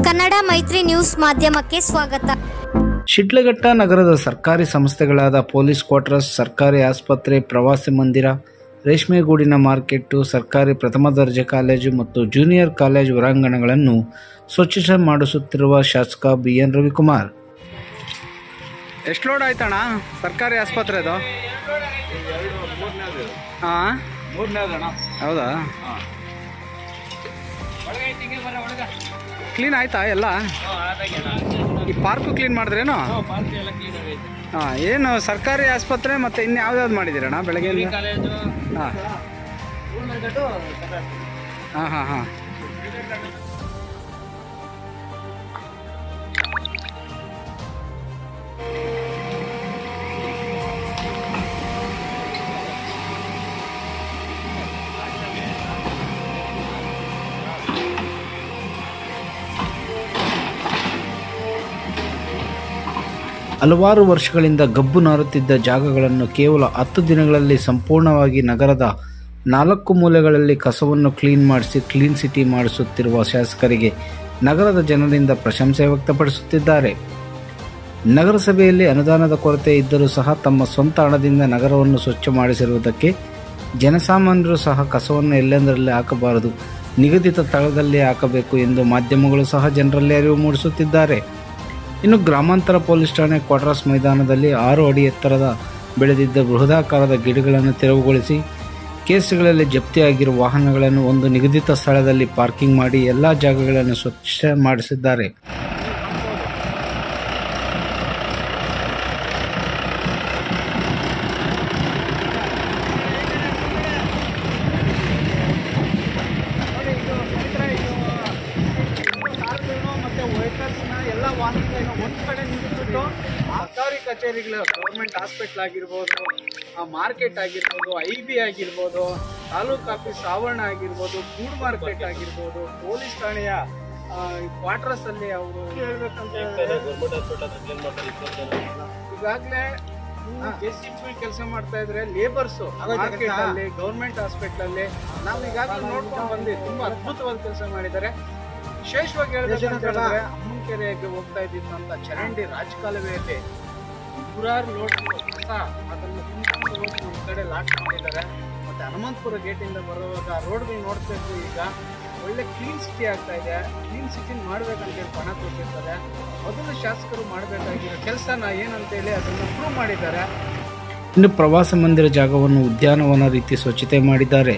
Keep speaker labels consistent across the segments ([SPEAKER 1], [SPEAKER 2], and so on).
[SPEAKER 1] ಕನ್ನಡ ಮೈತ್ರಿ ನ್ಯೂಸ್ ಮಾಧ್ಯಮಕ್ಕೆ ಸ್ವಾಗತ
[SPEAKER 2] ಶಿಡ್ಲಘಟ್ಟ ನಗರದ ಸರ್ಕಾರಿ ಸಂಸ್ಥೆಗಳಾದ ಪೊಲೀಸ್ ಕ್ವಾರ್ಟರ್ಸ್ ಸರ್ಕಾರಿ ಆಸ್ಪತ್ರೆ ಪ್ರವಾಸಿ ಮಂದಿರ ರೇಷ್ಮೆಗೂಡಿನ ಮಾರ್ಕೆಟ್ಟು ಸರ್ಕಾರಿ ಪ್ರಥಮ ದರ್ಜೆ ಕಾಲೇಜು ಮತ್ತು ಜೂನಿಯರ್ ಕಾಲೇಜು ಹೊರಾಂಗಣಗಳನ್ನು ಸ್ವಚ್ಛತೆ ಮಾಡಿಸುತ್ತಿರುವ ಶಾಸಕ ಬಿ ಎನ್ ರವಿಕುಮಾರ್ ಎಷ್ಟು ಲೋಡ್ ಆಯ್ತಣ್ಣ ಸರ್ಕಾರಿ ಆಸ್ಪತ್ರೆದು ಹಾಂ ಹೌದಾ ಕ್ಲೀನ್ ಆಯ್ತಾ ಎಲ್ಲ ಈ ಪಾರ್ಕು ಕ್ಲೀನ್ ಮಾಡಿದ್ರೇನು ಹಾಂ ಏನು ಸರ್ಕಾರಿ ಆಸ್ಪತ್ರೆ ಮತ್ತು ಇನ್ನು ಯಾವ್ದಾವ್ದು ಮಾಡಿದ್ದೀರಣ್ಣ ಬೆಳಗ್ಗೆ ಹಾಂ ಹಾಂ ಹಾಂ ಹಾಂ ಹಲವಾರು ವರ್ಷಗಳಿಂದ ಗಬ್ಬು ನಾರುತ್ತಿದ್ದ ಜಾಗಗಳನ್ನು ಕೇವಲ ಹತ್ತು ದಿನಗಳಲ್ಲಿ ಸಂಪೂರ್ಣವಾಗಿ ನಗರದ ನಾಲ್ಕು ಮೂಲೆಗಳಲ್ಲಿ ಕಸವನ್ನು ಕ್ಲೀನ್ ಮಾಡಿಸಿ ಕ್ಲೀನ್ ಸಿಟಿ ಮಾಡಿಸುತ್ತಿರುವ ಶಾಸಕರಿಗೆ ನಗರದ ಜನರಿಂದ ಪ್ರಶಂಸೆ ವ್ಯಕ್ತಪಡಿಸುತ್ತಿದ್ದಾರೆ ನಗರಸಭೆಯಲ್ಲಿ ಅನುದಾನದ ಕೊರತೆ ಇದ್ದರೂ ಸಹ ತಮ್ಮ ಸ್ವಂತ ಹಣದಿಂದ ನಗರವನ್ನು ಸ್ವಚ್ಛ ಮಾಡಿಸಿರುವುದಕ್ಕೆ ಜನಸಾಮಾನ್ಯರು ಸಹ ಕಸವನ್ನು ಎಲ್ಲೆಂದರಲ್ಲಿ ಹಾಕಬಾರದು ನಿಗದಿತ ಸ್ಥಳದಲ್ಲಿ ಹಾಕಬೇಕು ಎಂದು ಮಾಧ್ಯಮಗಳು ಸಹ ಜನರಲ್ಲಿ ಅರಿವು ಮೂಡಿಸುತ್ತಿದ್ದಾರೆ ಇನ್ನು ಗ್ರಾಮಾಂತರ ಪೊಲೀಸ್ ಠಾಣೆ ಕ್ವಾರ್ಟರ್ಸ್ ಮೈದಾನದಲ್ಲಿ ಆರು ಅಡಿ ಎತ್ತರದ ಬೆಳೆದಿದ್ದ ಬೃಹದಾಕಾರದ ಗಿಡಗಳನ್ನು ತೆರವುಗೊಳಿಸಿ ಕೇಸುಗಳಲ್ಲಿ ಜಪ್ತಿಯಾಗಿರುವ ವಾಹನಗಳನ್ನು ಒಂದು ನಿಗದಿತ ಸ್ಥಳದಲ್ಲಿ ಪಾರ್ಕಿಂಗ್ ಮಾಡಿ ಎಲ್ಲ ಜಾಗಗಳನ್ನು ಸ್ವಚ್ಛ ಮಾಡಿಸಿದ್ದಾರೆ ಮತ್ತೆ ವೆಹಿಕಲ್ಸ್ನ ಎಲ್ಲ ವಾಹನಗಳನ್ನ ಒಂದು ಕಡೆ ನಿಲ್ಲಿಸ್ಬಿಟ್ಟು ಸರ್ಕಾರಿ ಕಚೇರಿಗಳು ಗೌರ್ಮೆಂಟ್ ಹಾಸ್ಪಿಟ್ಲ್ ಆಗಿರ್ಬೋದು ಮಾರ್ಕೆಟ್ ಆಗಿರ್ಬೋದು ಐ ಬಿ ಆಗಿರ್ಬೋದು ತಾಲೂಕು ಆಫೀಸ್ ಆವರಣ ಆಗಿರ್ಬೋದು ಫುಡ್ ಮಾರ್ಕೆಟ್ ಆಗಿರ್ಬೋದು ಪೊಲೀಸ್ ಠಾಣೆಯ ಕ್ವಾರ್ಟರ್ಸ್ ಅಲ್ಲಿ ಅವರು ಹೇಳ್ಬೇಕಂತ ಈಗಾಗಲೇ ಜೆ ಸಿ ಪಿ ಕೆಲಸ ಮಾಡ್ತಾ ಇದ್ರೆ ಲೇಬರ್ಸ್ ಮಾರ್ಕೆಟ್ ಅಲ್ಲಿ ಗೌರ್ಮೆಂಟ್ ಹಾಸ್ಪಿಟಲ್ ಅಲ್ಲಿ ನಾವು ಈಗಾಗಲೇ ನೋಡ್ಕೊಂಡು ಬಂದ್ವಿ ತುಂಬಾ ಅದ್ಭುತವಾದ ಕೆಲಸ ಮಾಡಿದ್ದಾರೆ ವಿಶೇಷವಾಗಿ ಹೇಳ್ಬೇಕಂತಂದ್ರೆ ಅಮ್ಮನಕೆರೆಗೆ ಹೋಗ್ತಾ ಇದ್ದಿದ್ದಂತ ಚರಂಡಿ ರಾಜಕಾಲುವೆಯಲ್ಲಿ ನೂರಾರು ಲೋಡ್ ಕಸ ಅದನ್ನು ತುಂಬಿಕೊಂಡು ಹೋಗಿ ಈ ಕಡೆ ಲಾಕ್ ಮಾಡಿದ್ದಾರೆ ಮತ್ತೆ ಹನುಮಂತಪುರ ಗೇಟಿಂದ ಬರುವಾಗ ರೋಡ್ಗಳು ನೋಡ್ತಾ ಇದ್ವಿ ಈಗ ಒಳ್ಳೆ ಕ್ಲೀನ್ ಸಿಟಿ ಆಗ್ತಾ ಇದೆ ಕ್ಲೀನ್ ಸಿಟಿ ಮಾಡ್ಬೇಕಂತ ಹೇಳಿ ಪಣ ಕೊಟ್ಟಿರ್ತಾರೆ ಮೊದಲು ಶಾಸಕರು ಮಾಡಬೇಕಾಗಿರೋ ಕೆಲಸನ ಏನಂತೇಳಿ ಅದನ್ನು ಪ್ರೂವ್ ಮಾಡಿದ್ದಾರೆ ಇನ್ನು ಪ್ರವಾಸ ಮಂದಿರ ಜಾಗವನ್ನು ಉದ್ಯಾನವನ ರೀತಿ ಸ್ವಚ್ಛತೆ ಮಾಡಿದ್ದಾರೆ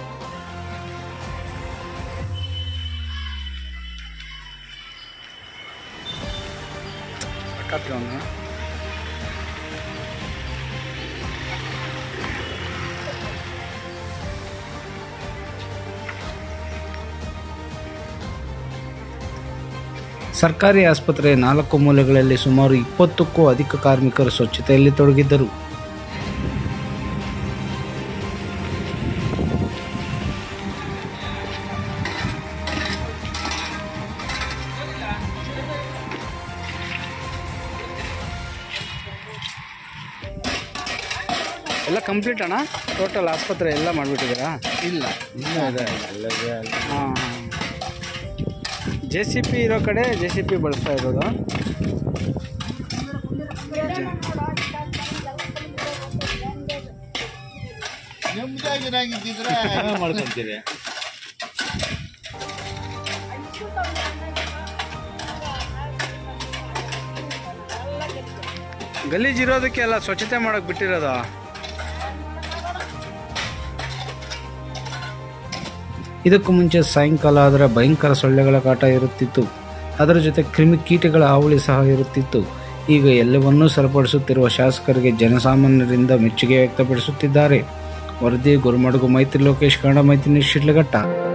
[SPEAKER 2] ಸರ್ಕಾರಿ ಆಸ್ಪತ್ರೆಯ ನಾಲ್ಕು ಮೂಲೆಗಳಲ್ಲಿ ಸುಮಾರು ಇಪ್ಪತ್ತಕ್ಕೂ ಅಧಿಕ ಕಾರ್ಮಿಕರು ಸ್ವಚ್ಛತೆಯಲ್ಲಿ ತೊಡಗಿದ್ದರು ಎಲ್ಲ ಕಂಪ್ಲೀಟ್ ಅಣ್ಣ ಟೋಟಲ್ ಆಸ್ಪತ್ರೆ ಎಲ್ಲ ಮಾಡಿಬಿಟ್ಟಿದ್ದೀರಾ ಇಲ್ಲ ಇನ್ನೂ ಇದೆ ಹಾಂ ಹಾಂ ಜೆ ಸಿ ಪಿ ಇರೋ ಕಡೆ ಜೆ ಸಿ ಪಿ ಬಳಸ್ತಾ ಇರೋದು
[SPEAKER 3] ಮಾಡ್ಕೊಂತೀರಿ
[SPEAKER 2] ಗಲೀಜ್ ಇರೋದಕ್ಕೆ ಎಲ್ಲ ಸ್ವಚ್ಛತೆ ಮಾಡಕ್ ಬಿಟ್ಟಿರೋದು ಇದಕ್ಕೂ ಮುಂಚೆ ಸಾಯಂಕಾಲ ಆದರೆ ಭಯಂಕರ ಸೊಳ್ಳೆಗಳ ಕಾಟ ಇರುತ್ತಿತ್ತು ಅದರ ಜೊತೆ ಕ್ರಿಮಿ ಕೀಟಗಳ ಹಾವಳಿ ಸಹ ಇರುತ್ತಿತ್ತು ಈಗ ಎಲ್ಲವನ್ನೂ ಸರಿಪಡಿಸುತ್ತಿರುವ ಶಾಸಕರಿಗೆ ಜನಸಾಮಾನ್ಯರಿಂದ ಮೆಚ್ಚುಗೆ ವ್ಯಕ್ತಪಡಿಸುತ್ತಿದ್ದಾರೆ ವರದಿ ಗುರುಮಡುಗು ಮೈತ್ರಿ ಲೋಕೇಶ್ ಕನ್ನಡ ಮೈತ್ರಿ ನ್ಯೂಸ್ ಶಿಡ್ಲಘಟ್ಟ